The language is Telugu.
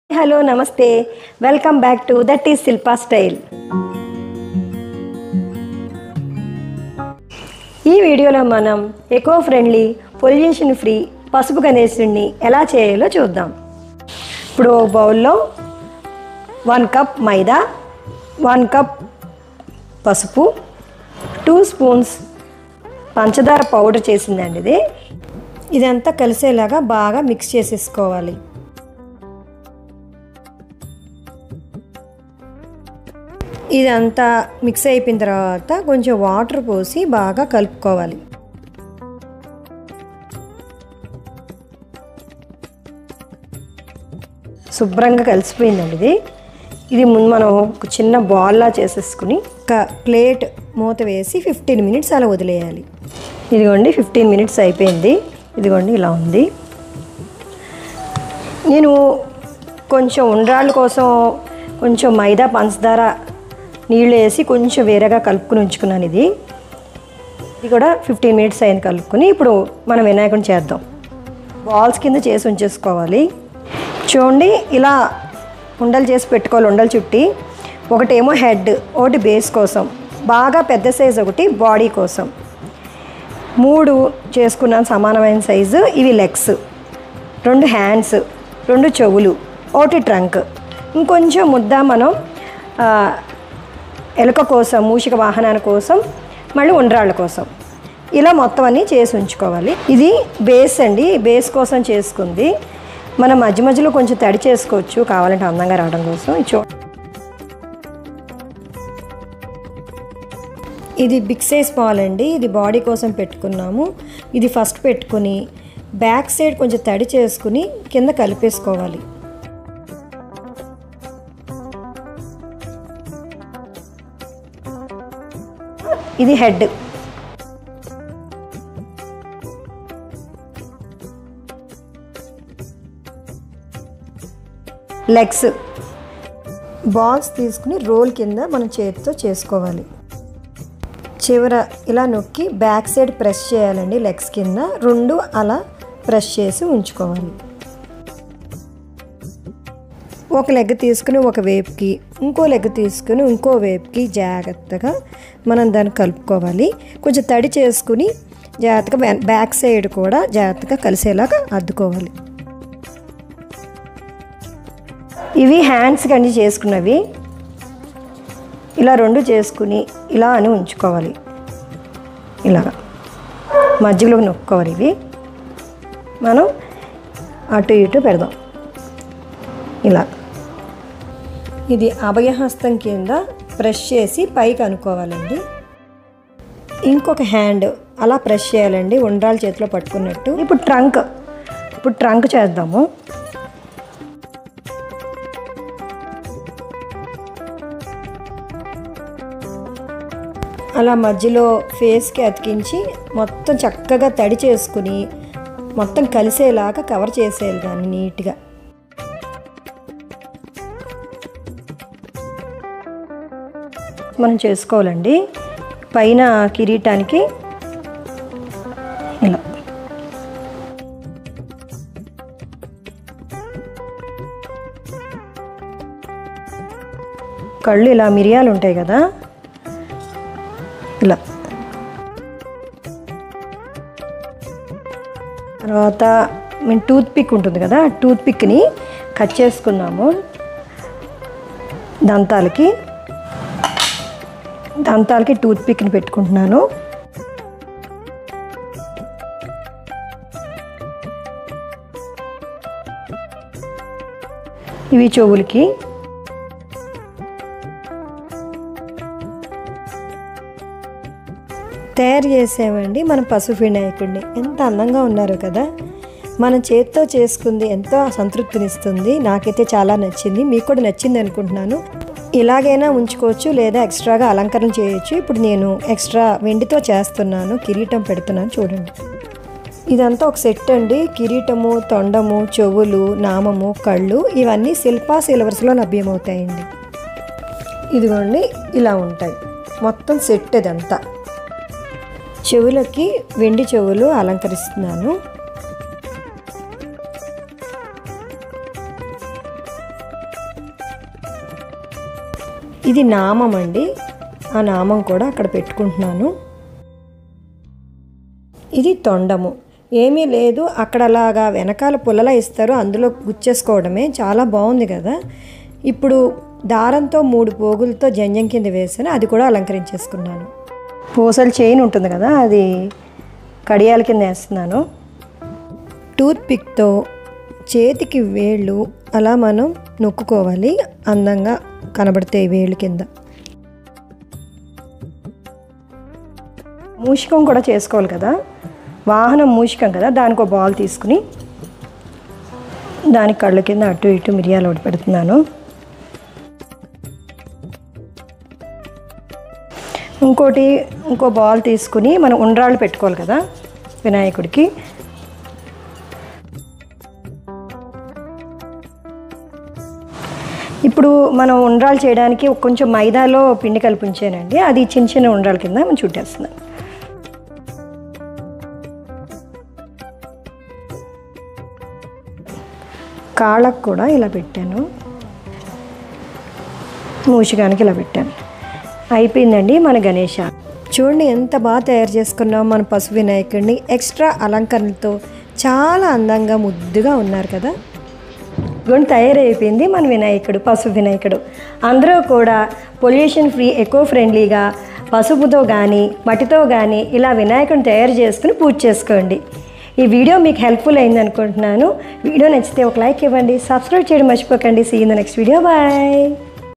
హలో నమస్తే welcome back to that is Shilpa style ఈ వీడియోలో మనం ఎకో ఫ్రెండ్లీ పొల్యూషన్ ఫ్రీ పసుపు గణేశుడిని ఎలా చేయాలో చూద్దాం ఇప్పుడు ఓ బౌల్లో వన్ కప్ మైదా వన్ కప్ పసుపు టూ స్పూన్స్ పంచదార పౌడర్ చేసిందండి ఇది ఇదంతా కలిసేలాగా బాగా మిక్స్ చేసేసుకోవాలి ఇదంతా మిక్స్ అయిపోయిన తర్వాత కొంచెం వాటర్ పోసి బాగా కలుపుకోవాలి శుభ్రంగా కలిసిపోయిందండి ఇది ఇది ముందు మనం ఒక చిన్న బాల్లా చేసేసుకుని ఒక ప్లేట్ మూత వేసి ఫిఫ్టీన్ మినిట్స్ అలా వదిలేయాలి ఇదిగోండి ఫిఫ్టీన్ మినిట్స్ అయిపోయింది ఇదిగోండి ఇలా ఉంది నేను కొంచెం ఉండ్రాళ్ళ కోసం కొంచెం మైదా పంచదార నీళ్ళు వేసి కొంచెం వేరేగా కలుపుకుని ఉంచుకున్నాను ఇది ఇది కూడా ఫిఫ్టీన్ మినిట్స్ అయింది కలుపుకొని ఇప్పుడు మనం వినాయకుని చేద్దాం బాల్స్ కింద చేసి ఉంచేసుకోవాలి చూడండి ఇలా ఉండలు చేసి పెట్టుకోవాలి ఉండలు చుట్టి ఒకటేమో హెడ్ ఒకటి బేస్ కోసం బాగా పెద్ద సైజు ఒకటి బాడీ కోసం మూడు చేసుకున్నాను సమానమైన సైజు ఇవి లెగ్స్ రెండు హ్యాండ్స్ రెండు చెవులు ఒకటి ట్రంక్ ఇంకొంచెం ముద్ద మనం ఆ, ఎలుక కోసం మూషిక వాహనాల కోసం మళ్ళీ ఉండ్రాళ్ళ కోసం ఇలా మొత్తం అన్నీ చేసి ఉంచుకోవాలి ఇది బేస్ అండి బేస్ కోసం చేసుకుంది మనం మధ్య మధ్యలో కొంచెం తడి చేసుకోవచ్చు కావాలంటే అందంగా రావడం కోసం ఇది చూ ఇది బిగ్ సైజ్ బాల్ అండి ఇది బాడీ కోసం పెట్టుకున్నాము ఇది ఫస్ట్ పెట్టుకుని బ్యాక్ సైడ్ కొంచెం తడి చేసుకుని కింద కలిపేసుకోవాలి ఇది హెడ్ లెగ్స్ బాల్స్ తీసుకుని రోల్ కింద మనం చేతితో చేసుకోవాలి చివర ఇలా నొక్కి బ్యాక్ సైడ్ ప్రెస్ చేయాలండి లెగ్స్ కింద రెండు అలా ప్రెస్ చేసి ఉంచుకోవాలి ఒక లెగ్ తీసుకుని ఒక వేపుకి ఇంకో లెగ్ తీసుకుని ఇంకో వేపుకి జాగ్రత్తగా మనం దాన్ని కలుపుకోవాలి కొంచెం తడి చేసుకుని జాగ్రత్తగా బ్యా- బ్యాక్ సైడ్ కూడా జాగ్రత్తగా కలిసేలాగా అద్దుకోవాలి ఇవి హ్యాండ్స్ కండి చేసుకున్నవి ఇలా రెండు చేసుకుని ఇలా అని ఉంచుకోవాలి ఇలాగా మధ్యలో నొక్కోవాలి ఇవి మనం అటు ఇటు పెడదాం ఇలా ఇది అభయహస్తం కింద ప్రెస్ చేసి పైకి అనుకోవాలండి ఇంకొక హ్యాండ్ అలా ప్రెస్ చేయాలండి ఉండ్రాలు చేతిలో పట్టుకున్నట్టు ఇప్పుడు ట్రంక్ ఇప్పుడు ట్రంక్ చేద్దాము అలా మధ్యలో ఫేస్కి అతికించి మొత్తం చక్కగా తడి చేసుకుని మొత్తం కలిసేలాగా కవర్ చేసేయాలి దాన్ని నీట్గా మనం చేసుకోవాలండి పైన కిరీటానికి ఇలా కళ్ళు ఇలా మిరియాలు ఉంటాయి కదా ఇలా తర్వాత మేము టూత్ పిక్ ఉంటుంది కదా టూత్ పిక్ని కట్ చేసుకున్నాము దంతాలకి దంతాలకి టూత్ పిక్ని పెట్టుకుంటున్నాను ఇవి చెవులకి తయారు చేసామండి మన పసుపు వినాయకుడిని ఎంత అందంగా ఉన్నారు కదా మన చేత్తో చేసుకుంది ఎంతో సంతృప్తినిస్తుంది నాకైతే చాలా నచ్చింది మీకు కూడా నచ్చింది అనుకుంటున్నాను ఇలాగైనా ఉంచుకోవచ్చు లేదా ఎక్స్ట్రాగా అలంకరణ చేయొచ్చు ఇప్పుడు నేను ఎక్స్ట్రా వెండితో చేస్తున్నాను కిరీటం పెడుతున్నాను చూడండి ఇదంతా ఒక సెట్ అండి కిరీటము తొండము చెవులు నామము కళ్ళు ఇవన్నీ శిల్పా సిల్వర్స్లో లభ్యమవుతాయండి ఇదిగోండి ఇలా ఉంటాయి మొత్తం సెట్ ఇదంతా చెవులకి వెండి చెవులు అలంకరిస్తున్నాను ఇది నామం అండి ఆ నామం కూడా అక్కడ పెట్టుకుంటున్నాను ఇది తొండము ఏమీ లేదు అక్కడ అలాగా వెనకాల పుల్లలా ఇస్తారు అందులో గుచ్చేసుకోవడమే చాలా బాగుంది కదా ఇప్పుడు దారంతో మూడు పోగులతో జంజం కింద వేసాను అది కూడా అలంకరించేసుకున్నాను పూసల చైన్ ఉంటుంది కదా అది కడియాల కింద వేస్తున్నాను టూత్ పిక్తో చేతికి వేళ్ళు అలా మనం నొక్కుకోవాలి అందంగా కనబడతాయి వేళ్ళు కింద మూషికం కూడా చేసుకోవాలి కదా వాహనం మూషికం కదా దానికి ఒక బాల్ తీసుకుని దానికి కళ్ళ కింద అటు ఇటు మిరియాలు ఒకటి పెడుతున్నాను ఇంకోటి ఇంకో బాల్ తీసుకుని మనం ఉండ్రాళ్ళు పెట్టుకోవాలి కదా వినాయకుడికి ఇప్పుడు మనం ఉండ్రాలు చేయడానికి కొంచెం మైదాలో పిండి కల్పించానండి అది చిన్న చిన్న ఉండ్రాల కింద మనం చుట్టేస్తున్నాను కాళ్ళకు కూడా ఇలా పెట్టాను మూషికానికి ఇలా పెట్టాను అయిపోయిందండి మన గణేష చూడండి ఎంత బాగా తయారు చేసుకున్నాం మన పశు వినాయకుడిని ఎక్స్ట్రా అలంకరణలతో చాలా అందంగా ముద్దుగా ఉన్నారు కదా గుణ్ తయారైపోయింది మన వినాయకుడు పశు వినాయకుడు అందరూ కూడా పొల్యూషన్ ఫ్రీ ఎకో ఫ్రెండ్లీగా పసుపుతో కానీ మట్టితో కానీ ఇలా వినాయకుడిని తయారు చేసుకుని పూజ చేసుకోండి ఈ వీడియో మీకు హెల్ప్ఫుల్ అయింది అనుకుంటున్నాను వీడియో నచ్చితే ఒక లైక్ ఇవ్వండి సబ్స్క్రైబ్ చేయడం మర్చిపోకండి see in the next video bye